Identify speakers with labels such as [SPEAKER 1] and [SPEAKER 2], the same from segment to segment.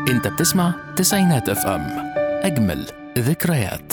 [SPEAKER 1] انت بتسمع تسعينات اف ام اجمل ذكريات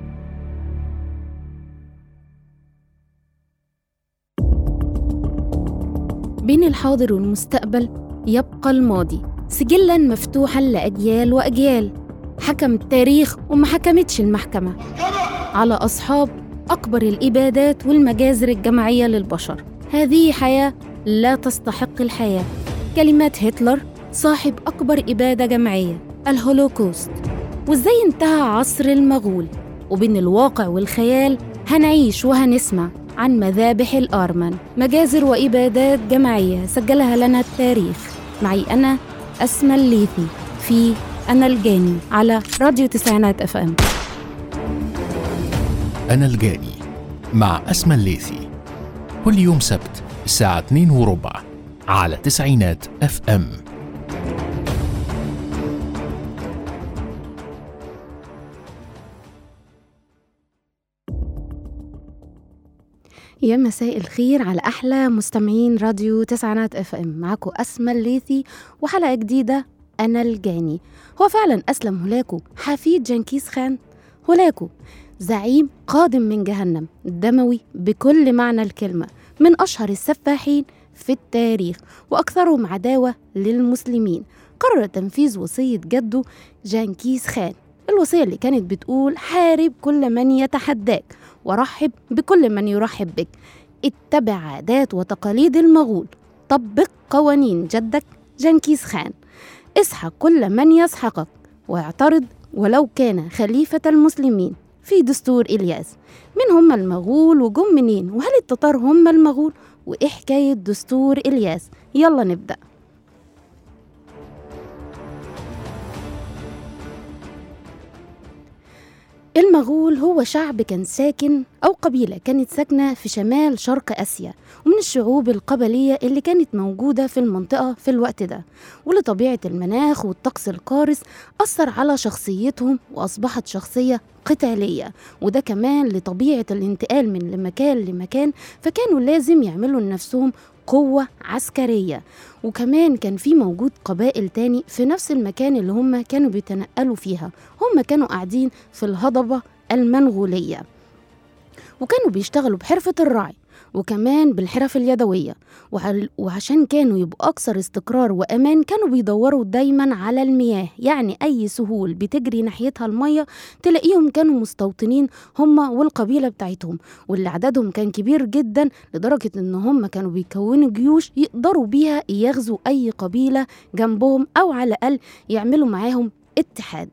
[SPEAKER 2] بين الحاضر والمستقبل يبقى الماضي سجلا مفتوحا لأجيال وأجيال حكم التاريخ وما حكمتش المحكمة على أصحاب أكبر الإبادات والمجازر الجماعية للبشر هذه حياة لا تستحق الحياة كلمات هتلر صاحب أكبر إبادة جماعية الهولوكوست وإزاي انتهى عصر المغول وبين الواقع والخيال هنعيش وهنسمع عن مذابح الآرمن مجازر وإبادات جماعية سجلها لنا التاريخ معي أنا أسمى الليثي في أنا الجاني على راديو تسعينات أف أم
[SPEAKER 1] أنا الجاني مع أسمى الليثي كل يوم سبت الساعة 2 وربع على تسعينات اف ام
[SPEAKER 2] يا مساء الخير على أحلى مستمعين راديو تسعينات اف ام معاكم أسمى الليثي وحلقة جديدة أنا الجاني هو فعلا أسلم هولاكو حفيد جنكيز خان هولاكو زعيم قادم من جهنم دموي بكل معنى الكلمة من أشهر السفاحين في التاريخ وأكثرهم عداوة للمسلمين قرر تنفيذ وصية جده جانكيز خان الوصية اللي كانت بتقول حارب كل من يتحداك ورحب بكل من يرحب بك اتبع عادات وتقاليد المغول طبق قوانين جدك جنكيز خان اسحق كل من يسحقك واعترض ولو كان خليفة المسلمين في دستور إلياس من هم المغول وجم منين وهل التتار هم المغول وإيه حكاية دستور إلياس يلا نبدأ المغول هو شعب كان ساكن أو قبيلة كانت ساكنة في شمال شرق آسيا ومن الشعوب القبلية اللي كانت موجودة في المنطقة في الوقت ده ولطبيعة المناخ والطقس القارس أثر على شخصيتهم وأصبحت شخصية قتالية وده كمان لطبيعة الانتقال من مكان لمكان فكانوا لازم يعملوا لنفسهم قوة عسكرية وكمان كان في موجود قبائل تاني في نفس المكان اللي هم كانوا بيتنقلوا فيها هم كانوا قاعدين في الهضبة المنغولية وكانوا بيشتغلوا بحرفة الرعي وكمان بالحرف اليدوية وعل- وعشان كانوا يبقوا أكثر استقرار وأمان كانوا بيدوروا دايما على المياه يعني أي سهول بتجري ناحيتها المية تلاقيهم كانوا مستوطنين هم والقبيلة بتاعتهم واللي عددهم كان كبير جدا لدرجة إن هم كانوا بيكونوا جيوش يقدروا بيها يغزوا أي قبيلة جنبهم أو على الأقل يعملوا معاهم اتحاد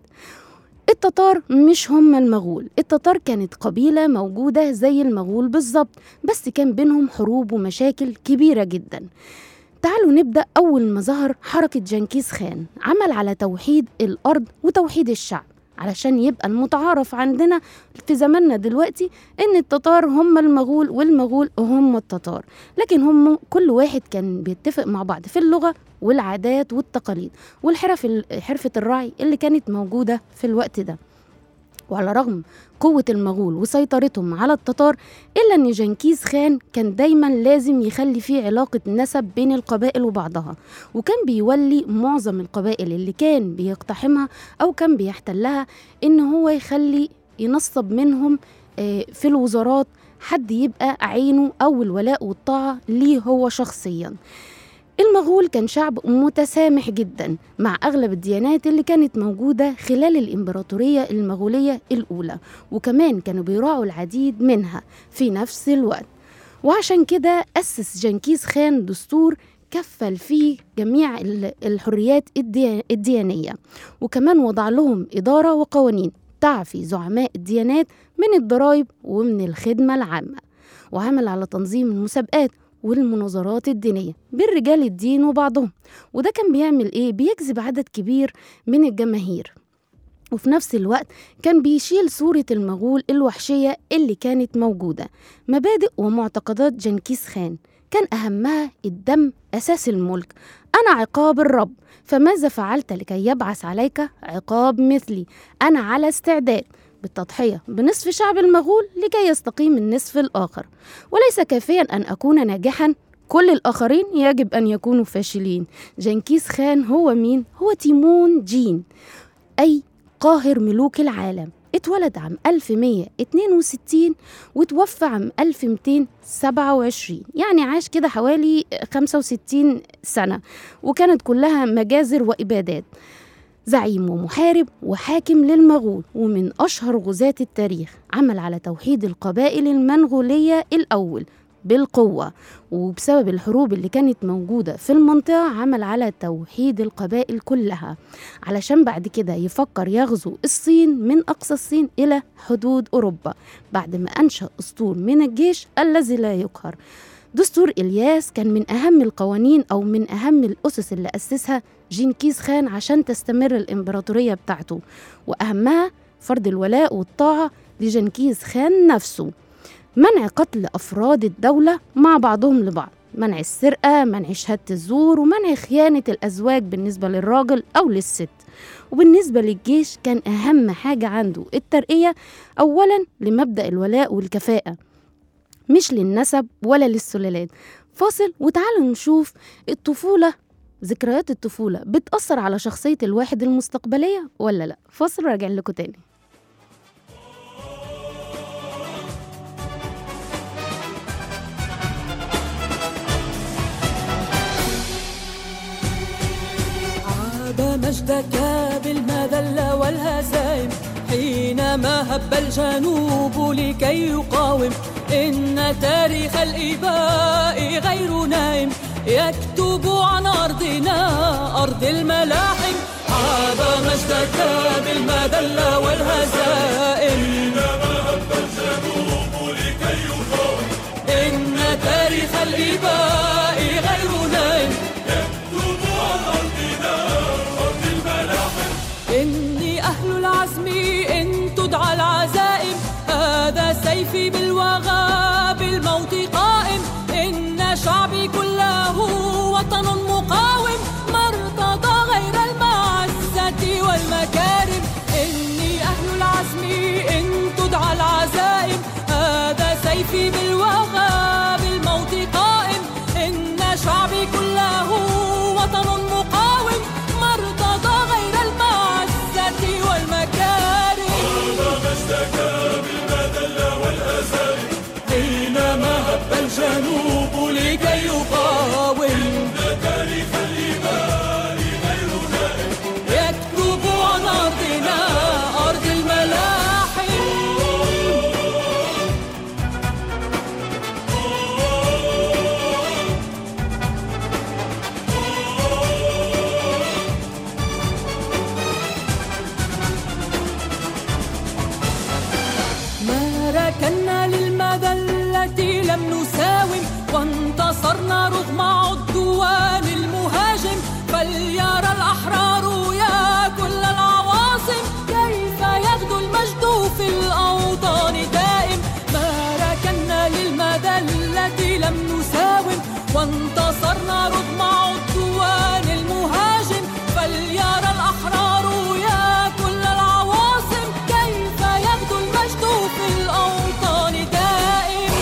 [SPEAKER 2] التتار مش هم المغول التتار كانت قبيلة موجودة زي المغول بالظبط بس كان بينهم حروب ومشاكل كبيرة جدا تعالوا نبدأ أول ما ظهر حركة جنكيز خان عمل على توحيد الأرض وتوحيد الشعب علشان يبقى المتعارف عندنا في زماننا دلوقتي ان التتار هم المغول والمغول هم التتار لكن هم كل واحد كان بيتفق مع بعض في اللغة والعادات والتقاليد والحرف حرفة الرعي اللي كانت موجودة في الوقت ده وعلى رغم قوة المغول وسيطرتهم على التتار إلا أن جنكيز خان كان دايما لازم يخلي فيه علاقة نسب بين القبائل وبعضها وكان بيولي معظم القبائل اللي كان بيقتحمها أو كان بيحتلها إن هو يخلي ينصب منهم آه، في الوزارات حد يبقى عينه أو الولاء والطاعة ليه هو شخصياً المغول كان شعب متسامح جدا مع أغلب الديانات اللي كانت موجودة خلال الإمبراطورية المغولية الأولى وكمان كانوا بيراعوا العديد منها في نفس الوقت وعشان كده أسس جنكيز خان دستور كفل فيه جميع ال- الحريات الدي- الديانية وكمان وضع لهم إدارة وقوانين تعفي زعماء الديانات من الضرائب ومن الخدمة العامة وعمل على تنظيم المسابقات والمناظرات الدينية بين رجال الدين وبعضهم وده كان بيعمل إيه؟ بيجذب عدد كبير من الجماهير وفي نفس الوقت كان بيشيل صورة المغول الوحشية اللي كانت موجودة مبادئ ومعتقدات جنكيز خان كان أهمها الدم أساس الملك أنا عقاب الرب فماذا فعلت لكي يبعث عليك عقاب مثلي أنا على استعداد بالتضحية بنصف شعب المغول لكي يستقيم النصف الآخر وليس كافيا أن أكون ناجحا كل الآخرين يجب أن يكونوا فاشلين جنكيز خان هو مين؟ هو تيمون جين أي قاهر ملوك العالم اتولد عام 1162 وتوفى عام 1227 يعني عاش كده حوالي 65 سنة وكانت كلها مجازر وإبادات زعيم ومحارب وحاكم للمغول ومن أشهر غزاة التاريخ عمل على توحيد القبائل المنغولية الأول بالقوة وبسبب الحروب اللي كانت موجودة في المنطقة عمل على توحيد القبائل كلها علشان بعد كده يفكر يغزو الصين من أقصى الصين إلى حدود أوروبا بعد ما أنشأ أسطول من الجيش الذي لا يقهر دستور إلياس كان من أهم القوانين أو من أهم الأسس اللي أسسها جنكيز خان عشان تستمر الإمبراطورية بتاعته وأهمها فرض الولاء والطاعة لجنكيز خان نفسه منع قتل أفراد الدولة مع بعضهم لبعض منع السرقة منع شهادة الزور ومنع خيانة الأزواج بالنسبة للراجل أو للست وبالنسبة للجيش كان أهم حاجة عنده الترقية أولا لمبدأ الولاء والكفاءة مش للنسب ولا للسلالات فاصل وتعالوا نشوف الطفولة ذكريات الطفولة بتأثر على شخصية الواحد المستقبلية ولا لأ فاصل راجع لكم تاني
[SPEAKER 3] عاب مجدك بالمذلة والهزائم حينما هب الجنوب لكي يقاوم إن تاريخ الإباء غير نائم يكتب عن أرضنا أرض الملاحم عاب مجدك بالمذلة والهزائم إن تاريخ الإباء غير نائم إني أهل العزم إن تدعى العزائم هذا سيفي بالوغى بالموت قائم إن شعبي كله وطن مقاوم ما ارتضى غير المعزة والمكارم إني أهل العزم إن تدعى العزائم هذا سيفي بالوغى بالموت قائم إن شعبي كله وطن مقاوم ما ارتضى غير المعزة والمكارم حينما هب الجنوب لكي يقاوم يكتب عن أرضنا أرض الملاحم ما ركنا للمذلة لم نساوم وانتصرنا رغم عدوان المهاجم فليرى الأحرار يا كل العواصم كيف يغدو المجد في الأوطان دائم ما ركنا للمذلة لم نساوم وانتصرنا رغم عدوان المهاجم فليرى الأحرار يا كل العواصم كيف يغدو المجد في الأوطان دائم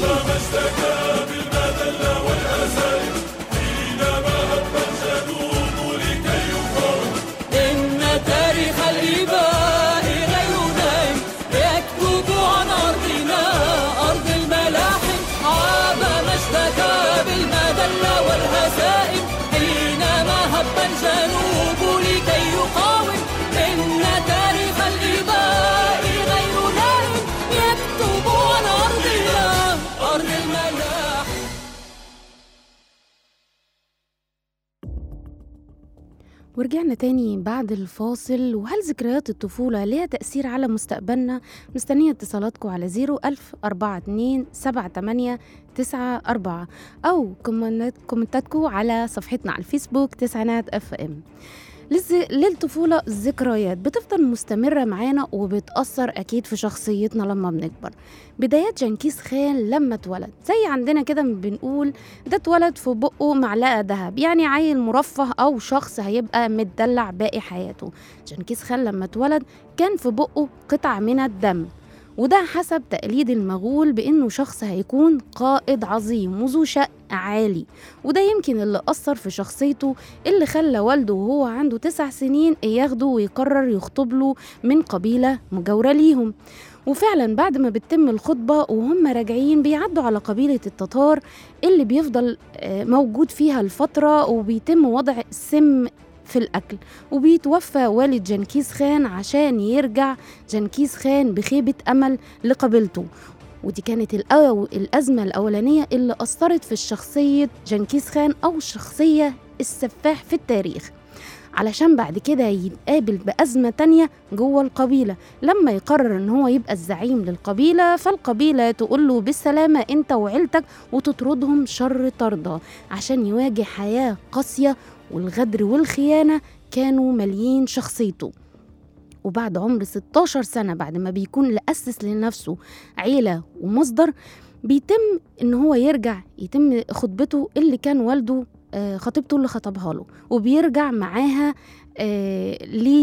[SPEAKER 3] إن تاريخ الإباء غير نايم يكتب عن أرضنا أرض الملاحم عاب مجدك بالمذلة والهزائم حينما هب الجنوب لكي يقاوم إن تاريخ الإباء غير نايم يكتب عن أرضنا أرض الملاحم
[SPEAKER 2] ورجعنا تاني بعد الفاصل وهل ذكريات الطفولة ليها تأثير على مستقبلنا؟ مستنية اتصالاتكم على 01000 42 78 94 أو كومنت- كومنتاتكم على صفحتنا على الفيسبوك تسعينات اف ام للز- للطفولة الذكريات بتفضل مستمرة معانا وبتأثر أكيد في شخصيتنا لما بنكبر بدايات جنكيز خان لما اتولد زي عندنا كده ما بنقول ده اتولد في بقه معلقة ذهب يعني عيل مرفه أو شخص هيبقى متدلع باقي حياته جنكيز خان لما اتولد كان في بقه قطع من الدم وده حسب تقليد المغول بإنه شخص هيكون قائد عظيم وذو شأن عالي وده يمكن اللي أثر في شخصيته اللي خلى والده وهو عنده تسع سنين ياخده ويقرر يخطب له من قبيلة مجاورة ليهم وفعلا بعد ما بتتم الخطبة وهم راجعين بيعدوا على قبيلة التتار اللي بيفضل آه، موجود فيها الفترة وبيتم وضع سم في الأكل وبيتوفى والد جنكيز خان عشان يرجع جنكيز خان بخيبة أمل لقبيلته ودي كانت الأو... الأزمة الأولانية اللي أثرت في الشخصية جنكيز خان أو الشخصية السفاح في التاريخ علشان بعد كده يتقابل بأزمة تانية جوه القبيلة لما يقرر إن هو يبقى الزعيم للقبيلة فالقبيلة تقول له بالسلامة أنت وعيلتك وتطردهم شر طردة عشان يواجه حياة قاسية والغدر والخيانة كانوا ماليين شخصيته وبعد عمر 16 سنة بعد ما بيكون لأسس لنفسه عيلة ومصدر بيتم إن هو يرجع يتم خطبته اللي كان والده آه، خطيبته اللي خطبها له وبيرجع معاها آه،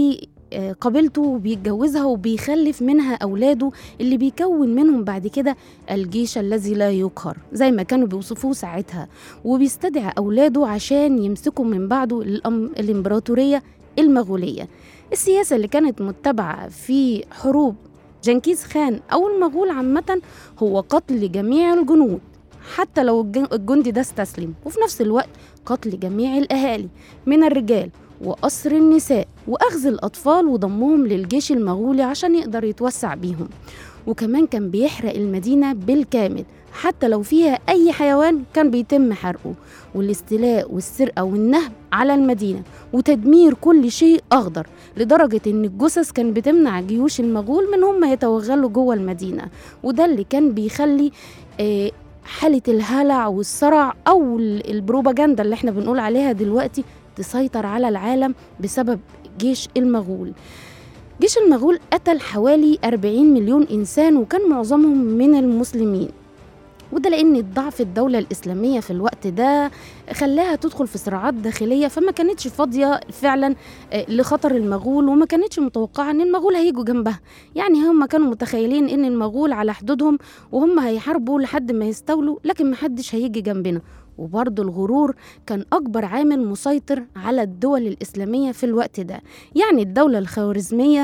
[SPEAKER 2] لقبيلته وبيتجوزها وبيخلف منها أولاده اللي بيكون منهم بعد كده الجيش الذي لا يقهر زي ما كانوا بيوصفوه ساعتها وبيستدعي أولاده عشان يمسكوا من بعده الأم- الإمبراطورية المغولية السياسة اللي كانت متبعة في حروب جنكيز خان أو المغول عامة هو قتل جميع الجنود حتى لو الجن- الجندي ده استسلم وفي نفس الوقت قتل جميع الأهالي من الرجال وأسر النساء وأخذ الأطفال وضمهم للجيش المغولي عشان يقدر يتوسع بيهم وكمان كان بيحرق المدينة بالكامل حتى لو فيها أي حيوان كان بيتم حرقه والاستيلاء والسرقة والنهب على المدينة وتدمير كل شيء أخضر لدرجة إن الجثث كان بتمنع جيوش المغول من هم يتوغلوا جوه المدينة وده اللي كان بيخلي آه، حالة الهلع والصرع أو ال- البروباجندا اللي احنا بنقول عليها دلوقتي تسيطر على العالم بسبب جيش المغول جيش المغول قتل حوالي 40 مليون إنسان وكان معظمهم من المسلمين وده لأن ضعف الدولة الإسلامية في الوقت ده خلاها تدخل في صراعات داخلية فما كانتش فاضية فعلا آه، لخطر المغول وما كانتش متوقعة إن المغول هيجوا جنبها يعني هم كانوا متخيلين إن المغول على حدودهم وهم هيحاربوا لحد ما يستولوا لكن محدش هيجي جنبنا وبرضه الغرور كان أكبر عامل مسيطر على الدول الإسلامية في الوقت ده يعني الدولة الخوارزمية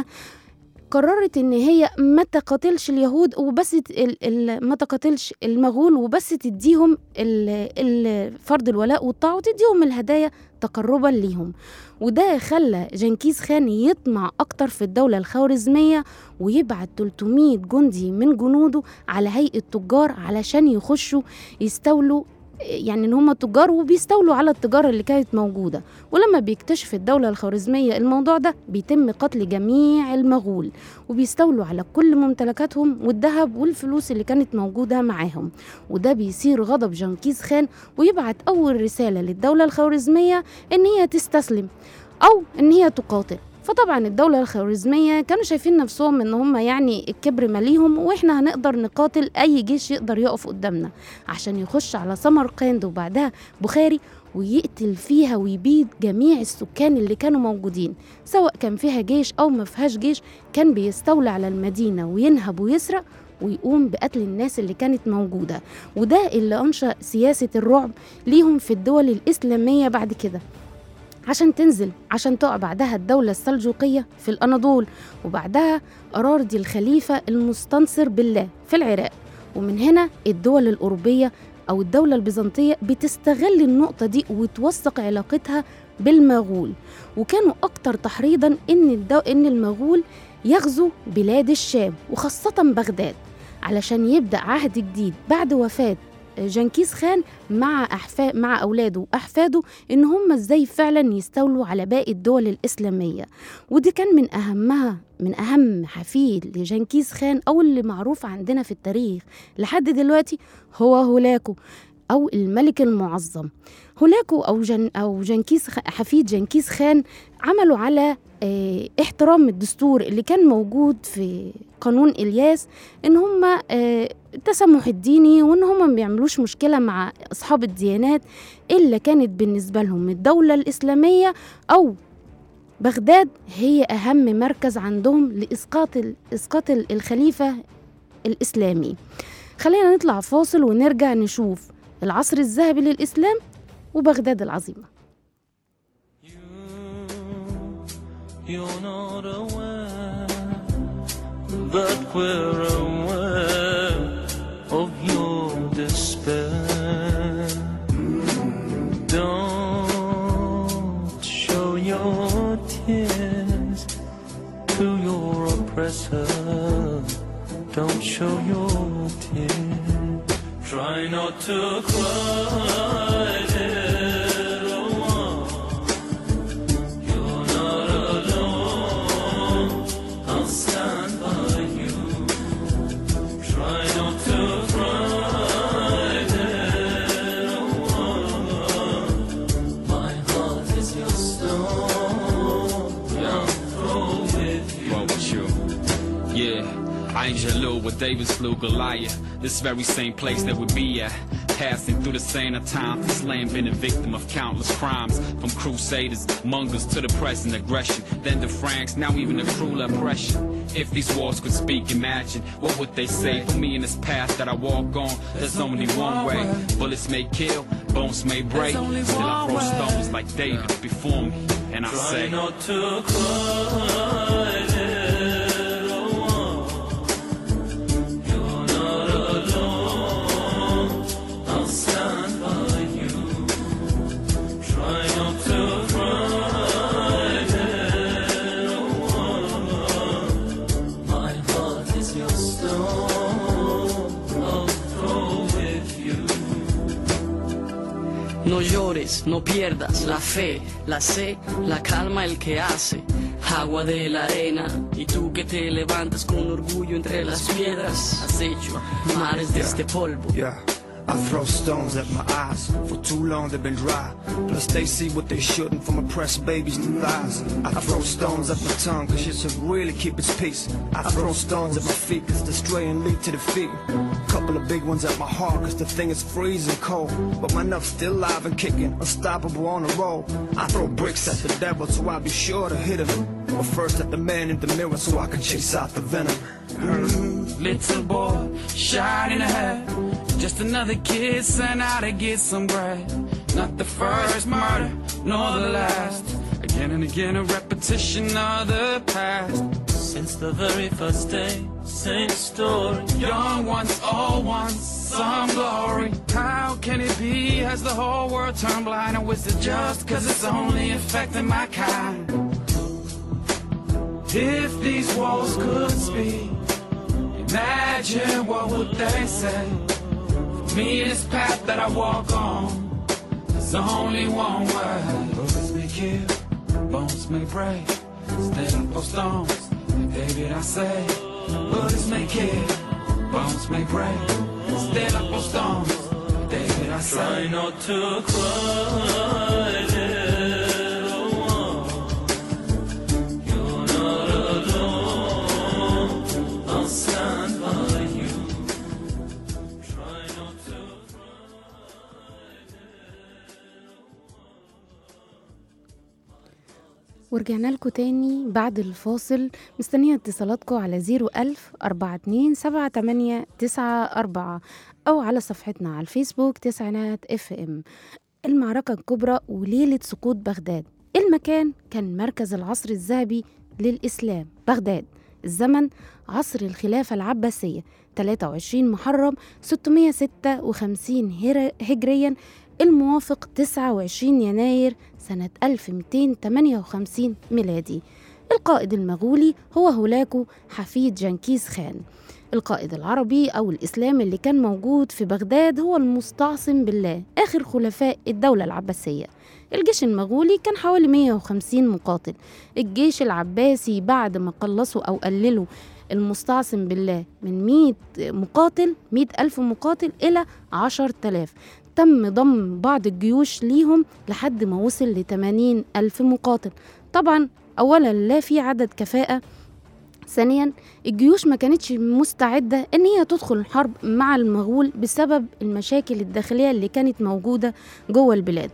[SPEAKER 2] قررت ان هي ما تقاتلش اليهود وبس ت- ال- ال- ما تقاتلش المغول وبس تديهم ال- ال- فرض الولاء والطاعه وتديهم الهدايا تقربا ليهم وده خلى جنكيز خان يطمع اكتر في الدوله الخوارزميه ويبعت 300 جندي من جنوده على هيئه تجار علشان يخشوا يستولوا يعني ان هم تجار وبيستولوا على التجاره اللي كانت موجوده ولما بيكتشف الدوله الخوارزميه الموضوع ده بيتم قتل جميع المغول وبيستولوا على كل ممتلكاتهم والذهب والفلوس اللي كانت موجوده معاهم وده بيثير غضب جنكيز خان ويبعت اول رساله للدوله الخوارزميه ان هي تستسلم او ان هي تقاتل فطبعا الدولة الخوارزمية كانوا شايفين نفسهم ان هم يعني الكبر ماليهم واحنا هنقدر نقاتل اي جيش يقدر يقف قدامنا عشان يخش على سمرقند وبعدها بخاري ويقتل فيها ويبيد جميع السكان اللي كانوا موجودين سواء كان فيها جيش او ما فيهاش جيش كان بيستولى على المدينة وينهب ويسرق ويقوم بقتل الناس اللي كانت موجودة وده اللي أنشأ سياسة الرعب ليهم في الدول الإسلامية بعد كده عشان تنزل عشان تقع بعدها الدولة السلجوقية في الأناضول وبعدها أراضي الخليفة المستنصر بالله في العراق ومن هنا الدول الأوروبية أو الدولة البيزنطية بتستغل النقطة دي وتوثق علاقتها بالمغول وكانوا أكتر تحريضا إن, الدو... إن المغول يغزوا بلاد الشام وخاصة بغداد علشان يبدأ عهد جديد بعد وفاة جنكيز خان مع أحفاد مع أولاده وأحفاده إن هم إزاي فعلا يستولوا على باقي الدول الإسلامية ودي كان من أهمها من أهم حفيد لجنكيز خان أو اللي معروف عندنا في التاريخ لحد دلوقتي هو هولاكو أو الملك المعظم هولاكو أو جن أو جنكيز خ... حفيد جنكيز خان عملوا على اه احترام الدستور اللي كان موجود في قانون إلياس إن هم اه التسامح الديني وإن هم ما بيعملوش مشكلة مع أصحاب الديانات إلا كانت بالنسبة لهم الدولة الإسلامية أو بغداد هي أهم مركز عندهم لإسقاط إسقاط الخليفة الإسلامي خلينا نطلع فاصل ونرجع نشوف العصر الذهبي للإسلام وبغداد العظيمة
[SPEAKER 3] You're not aware, but we're aware of your despair. Don't show your tears to your oppressor. Don't show your tears. Try not to cry, little one. You're not alone. I'll stand by you. Try not to cry, little one. My heart is your stone. I'll throw with you.
[SPEAKER 4] What was you? Yeah, Angelo with David's flew Goliath. This very same place that we be at. Passing through the same of time, this land been a victim of countless crimes. From crusaders, mongers to the present aggression. Then the Franks, now even the cruel oppression. If these walls could speak, imagine what would they say for me in this path that I walk on? There's only one way. Bullets may kill, bones may break.
[SPEAKER 3] only
[SPEAKER 4] Still I
[SPEAKER 3] one
[SPEAKER 4] throw
[SPEAKER 3] way.
[SPEAKER 4] stones like David before me, and I
[SPEAKER 3] Try
[SPEAKER 4] say.
[SPEAKER 3] not to cry, little one. You're not alone. I'll stand by you. Try not to cry, little one. My heart is your stone. I'll throw with you.
[SPEAKER 5] No llores, no pierdas la fe, la sé, la calma el que hace. Agua de la arena, y tú que te levantas con orgullo entre las piedras, has hecho mares de este polvo.
[SPEAKER 6] Yeah. I throw stones at my eyes. For too long they've been dry. Plus they see what they shouldn't from oppressed babies to thighs. I throw stones at my tongue cause shit should really keep its peace. I throw stones at my feet cause the straying lead to defeat. Couple of big ones at my heart cause the thing is freezing cold. But my nuff's still alive and kicking, unstoppable on the roll. I throw bricks at the devil so I'll be sure to hit him. But first at the man in the mirror so I can chase out the venom.
[SPEAKER 4] Little boy, shining ahead. Just another kid sent out to get some bread. Not the first murder, nor the last. Again and again, a repetition of the past.
[SPEAKER 3] Since the very first day, same story.
[SPEAKER 4] Young ones, old ones, some glory. How can it be? Has the whole world turned blind? Or is it just cause it's only affecting my kind? If these walls could speak, imagine what would they say? For me, this path that I walk on, there's only one way. Bullets may kill, bones may break, stand up for stones. Like David, I say, bullets may kill, bones may break, stand up for stones. Like David, I say.
[SPEAKER 3] Try not to cry, little one. You're not alone. I'll stand by you. Try not to
[SPEAKER 2] ورجعنا لكم تاني بعد الفاصل مستنية اتصالاتكم على 01000 42 78 94 أو على صفحتنا على الفيسبوك تسعينات اف ام المعركة الكبرى وليلة سقوط بغداد المكان كان مركز العصر الذهبي للإسلام بغداد الزمن عصر الخلافة العباسية 23 محرم 656 هر- هجريا الموافق 29 يناير سنة 1258 ميلادي القائد المغولي هو هولاكو حفيد جنكيز خان القائد العربي أو الإسلام اللي كان موجود في بغداد هو المستعصم بالله آخر خلفاء الدولة العباسية الجيش المغولي كان حوالي 150 مقاتل الجيش العباسي بعد ما قلصوا أو قللوا المستعصم بالله من 100 مقاتل 100 ألف مقاتل إلى 10000 تم ضم بعض الجيوش ليهم لحد ما وصل ل 80 ألف مقاتل طبعا أولا لا في عدد كفاءة ثانيا الجيوش ما كانتش مستعدة إن هي تدخل الحرب مع المغول بسبب المشاكل الداخلية اللي كانت موجودة جوه البلاد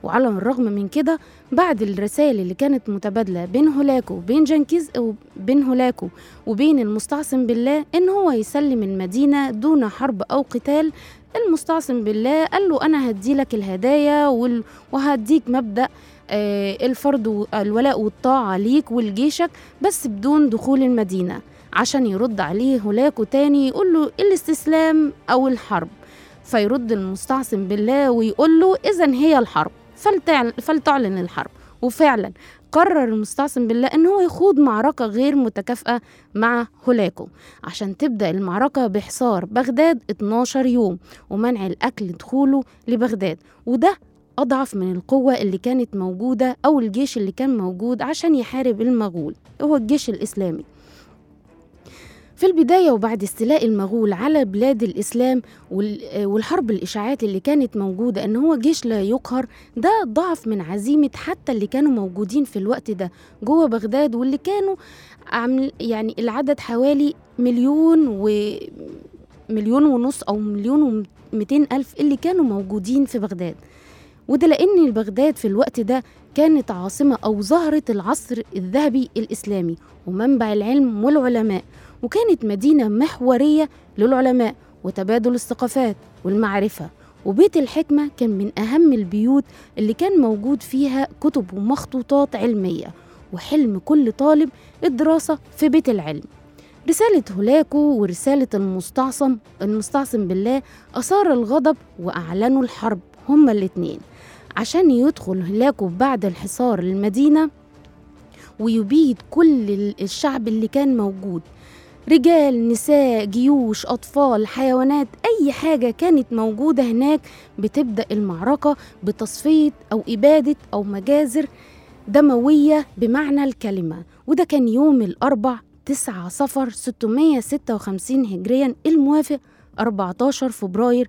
[SPEAKER 2] وعلى الرغم من كده بعد الرسائل اللي كانت متبادلة بين هولاكو وبين جنكيز وبين هولاكو وبين المستعصم بالله إن هو يسلم المدينة دون حرب أو قتال المستعصم بالله قال له أنا هديلك الهدايا وال- وهديك مبدأ آه، الفرض و- الولاء والطاعة ليك ولجيشك بس بدون دخول المدينة عشان يرد عليه هولاكو تاني يقول له الاستسلام أو الحرب فيرد المستعصم بالله ويقول له إذا هي الحرب فلتعل- فلتعلن الحرب وفعلا قرر المستعصم بالله ان هو يخوض معركة غير متكافئة مع هولاكو عشان تبدأ المعركة بحصار بغداد 12 يوم ومنع الأكل دخوله لبغداد وده أضعف من القوة اللي كانت موجودة أو الجيش اللي كان موجود عشان يحارب المغول هو الجيش الإسلامي في البداية وبعد استيلاء المغول على بلاد الإسلام وال- والحرب الإشاعات اللي كانت موجودة إن هو جيش لا يقهر ده ضعف من عزيمة حتى اللي كانوا موجودين في الوقت ده جوه بغداد واللي كانوا عامل يعني العدد حوالي مليون و مليون ونص أو مليون ومئتين ألف اللي كانوا موجودين في بغداد وده لأن بغداد في الوقت ده كانت عاصمة أو زهرة العصر الذهبي الإسلامي ومنبع العلم والعلماء وكانت مدينة محورية للعلماء وتبادل الثقافات والمعرفة وبيت الحكمة كان من أهم البيوت اللي كان موجود فيها كتب ومخطوطات علمية وحلم كل طالب الدراسة في بيت العلم رسالة هولاكو ورسالة المستعصم المستعصم بالله أثار الغضب وأعلنوا الحرب هما الاتنين عشان يدخل هولاكو بعد الحصار المدينة ويبيد كل ال- الشعب اللي كان موجود رجال نساء جيوش أطفال حيوانات أي حاجة كانت موجودة هناك بتبدأ المعركة بتصفية أو إبادة أو مجازر دموية بمعنى الكلمة وده كان يوم الأربع 9 صفر 656 هجريا الموافق 14 فبراير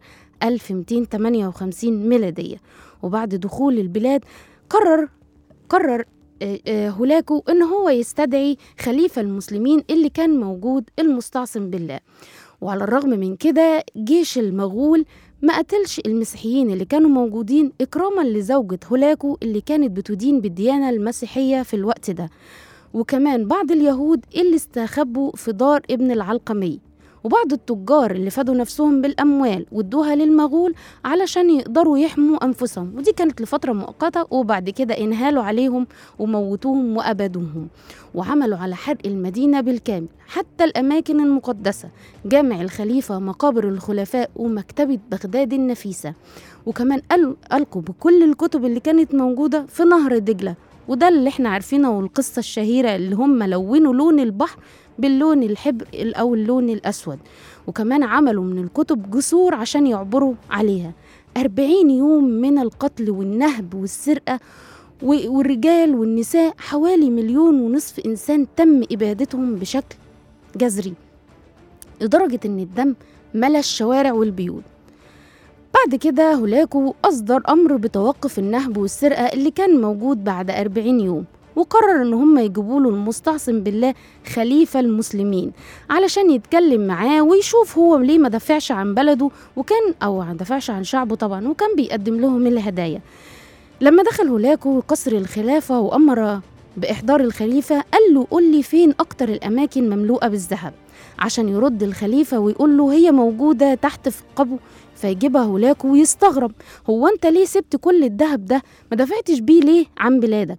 [SPEAKER 2] 1258 ميلادية وبعد دخول البلاد قرر قرر آه، آه، هولاكو ان هو يستدعي خليفة المسلمين اللي كان موجود المستعصم بالله وعلى الرغم من كده جيش المغول ما قتلش المسيحيين اللي كانوا موجودين إكراما لزوجة هولاكو اللي كانت بتدين بالديانة المسيحية في الوقت ده وكمان بعض اليهود اللي استخبوا في دار ابن العلقمي وبعض التجار اللي فادوا نفسهم بالأموال وادوها للمغول علشان يقدروا يحموا أنفسهم ودي كانت لفترة مؤقتة وبعد كده انهالوا عليهم وموتوهم وأبدوهم وعملوا على حرق المدينة بالكامل حتى الأماكن المقدسة جامع الخليفة مقابر الخلفاء ومكتبة بغداد النفيسة وكمان قال- ألقوا بكل الكتب اللي كانت موجودة في نهر دجلة وده اللي احنا عارفينه والقصة الشهيرة اللي هم لونوا لون البحر باللون الحبر أو اللون الأسود وكمان عملوا من الكتب جسور عشان يعبروا عليها أربعين يوم من القتل والنهب والسرقة و- والرجال والنساء حوالي مليون ونصف إنسان تم إبادتهم بشكل جذري لدرجة إن الدم ملا الشوارع والبيوت بعد كده هولاكو أصدر أمر بتوقف النهب والسرقة اللي كان موجود بعد أربعين يوم وقرر إن هم يجيبوا له المستعصم بالله خليفة المسلمين علشان يتكلم معاه ويشوف هو ليه ما دافعش عن بلده وكان أو ما دافعش عن شعبه طبعا وكان بيقدم لهم الهدايا لما دخل هولاكو قصر الخلافة وأمر بإحضار الخليفة قال له قول لي فين أكتر الأماكن مملوءة بالذهب عشان يرد الخليفة ويقول له هي موجودة تحت في القبو فيجيبها هولاكو ويستغرب هو أنت ليه سبت كل الذهب ده ما دفعتش بيه ليه عن بلادك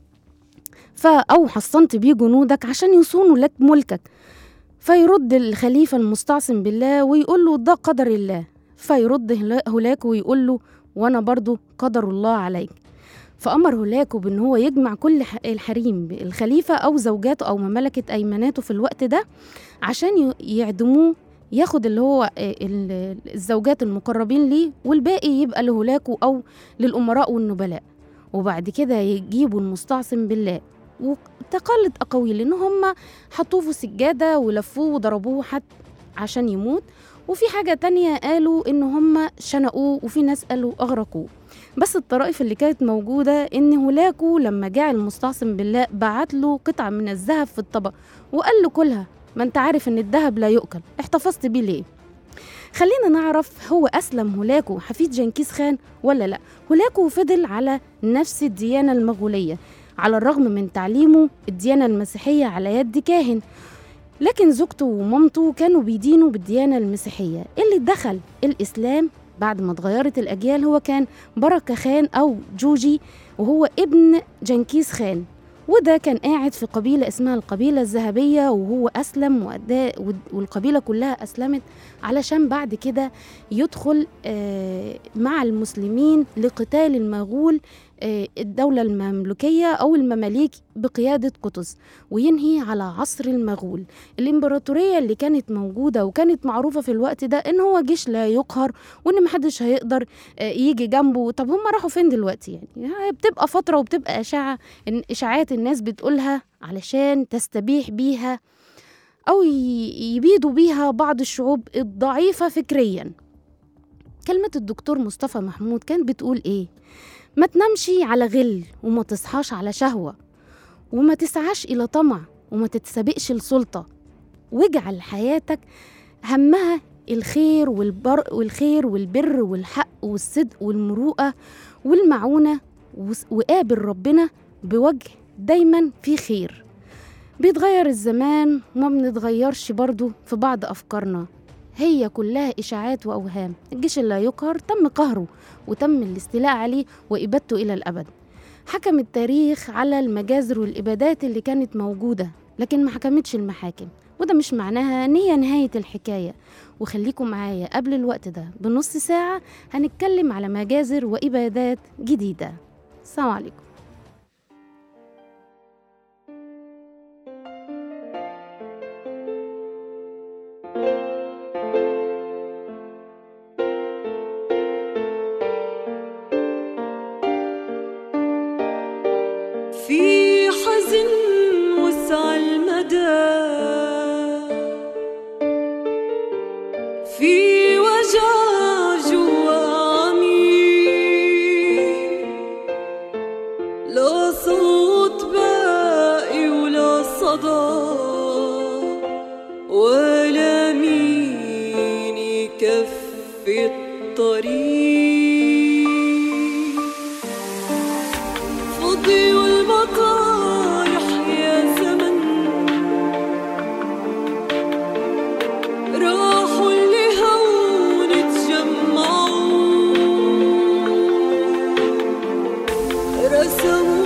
[SPEAKER 2] فا أو حصنت بيه جنودك عشان يصونوا لك ملكك فيرد الخليفة المستعصم بالله ويقول له ده قدر الله فيرد هلا- هولاكو ويقول له وأنا برضو قدر الله عليك فأمر هولاكو بأن هو يجمع كل ح- الحريم الخليفة أو زوجاته أو مملكة أيماناته في الوقت ده عشان ي- يعدموه ياخد اللي هو آه، ال- الزوجات المقربين ليه والباقي يبقى لهولاكو أو للأمراء والنبلاء وبعد كده يجيبوا المستعصم بالله وتقلت أقاويل إن هم حطوه في سجادة ولفوه وضربوه حتى عشان يموت وفي حاجة تانية قالوا إن هم شنقوه وفي ناس قالوا أغرقوه بس الطرائف اللي كانت موجودة إن هولاكو لما جاء المستعصم بالله بعت له قطعة من الذهب في الطبق وقال له كلها ما انت عارف إن الذهب لا يؤكل احتفظت بيه ليه خلينا نعرف هو أسلم هولاكو حفيد جنكيز خان ولا لا هولاكو فضل على نفس الديانة المغولية على الرغم من تعليمه الديانة المسيحية على يد كاهن لكن زوجته ومامته كانوا بيدينوا بالديانة المسيحية اللي دخل الإسلام بعد ما اتغيرت الأجيال هو كان بركة خان أو جوجي وهو ابن جنكيز خان وده كان قاعد في قبيلة اسمها القبيلة الذهبية وهو أسلم وأدى والقبيلة كلها أسلمت علشان بعد كده يدخل آه، مع المسلمين لقتال المغول آه، الدولة المملوكية أو المماليك بقيادة قطز وينهي على عصر المغول الإمبراطورية اللي كانت موجودة وكانت معروفة في الوقت ده إن هو جيش لا يقهر وإن محدش هيقدر آه، يجي جنبه طب هم راحوا فين دلوقتي يعني يعني بتبقى فترة وبتبقى إشاعة إن إشاعات الناس بتقولها علشان تستبيح بيها أو ي- يبيدوا بيها بعض الشعوب الضعيفة فكريا كلمة الدكتور مصطفى محمود كانت بتقول إيه؟ ما تنامشي على غل وما تصحاش على شهوة وما تسعاش إلى طمع وما تتسابقش لسلطة واجعل حياتك همها الخير والبر والخير والبر والحق والصدق والمروءة والمعونة وس- وقابل ربنا بوجه دايما في خير بيتغير الزمان وما بنتغيرش برضو في بعض أفكارنا هي كلها إشاعات وأوهام الجيش اللي يقهر تم قهره وتم الاستيلاء عليه وإبادته إلى الأبد حكم التاريخ على المجازر والإبادات اللي كانت موجودة لكن ما حكمتش المحاكم وده مش معناها ان هي نهاية الحكاية وخليكم معايا قبل الوقت ده بنص ساعة هنتكلم على مجازر وإبادات جديدة السلام عليكم
[SPEAKER 7] في حزن وسع المدى في وجع جوا عميق لا صوت باقي ولا صدى ولا مين يكفي الطريق فضي والمطارح يا زمن راحوا اللي هون تجمعوا رسموا